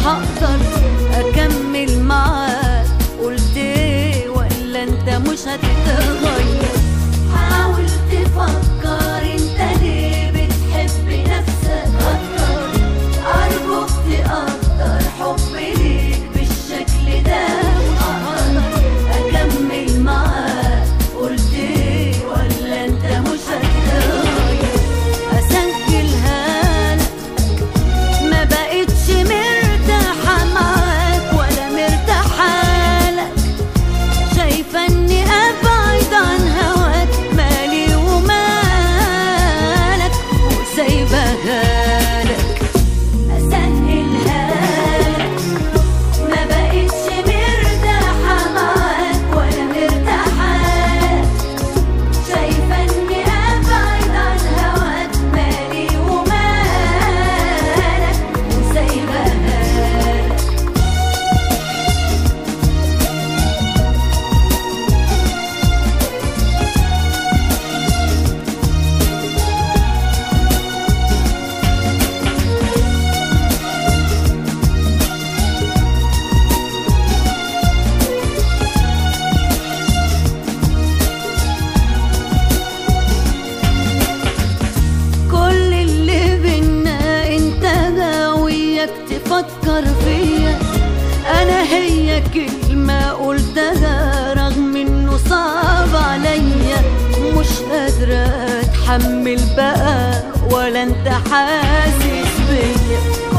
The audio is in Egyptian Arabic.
هقدر اكمل معاك قلت ايه ولا انت مش هتتغير حاول تفكر انت ليه بتحب نفسك اكتر ارجوك تقدر حبي ليك بالشكل ده وهقدر اكمل معاك قلت ايه ولا انت مش هتتغير اسجلها لك ما بقتش مرتاحة معاك ولا مرتاحة لك شايفة اني ابعد عن هواك مالي ومالك وسايبها لك اسهلها لك ما بقتش مرتاحة معاك ولا مرتاحة لك شايفة اني ابعد عن هواك مالي ومالك وسايبها لك كل اللي بينا انت غاويك تفكر فيا انا هي كلمة قلتها رغم انه صعب عليا مش قادرة اتحمل بقى ولا انت حاسس بيا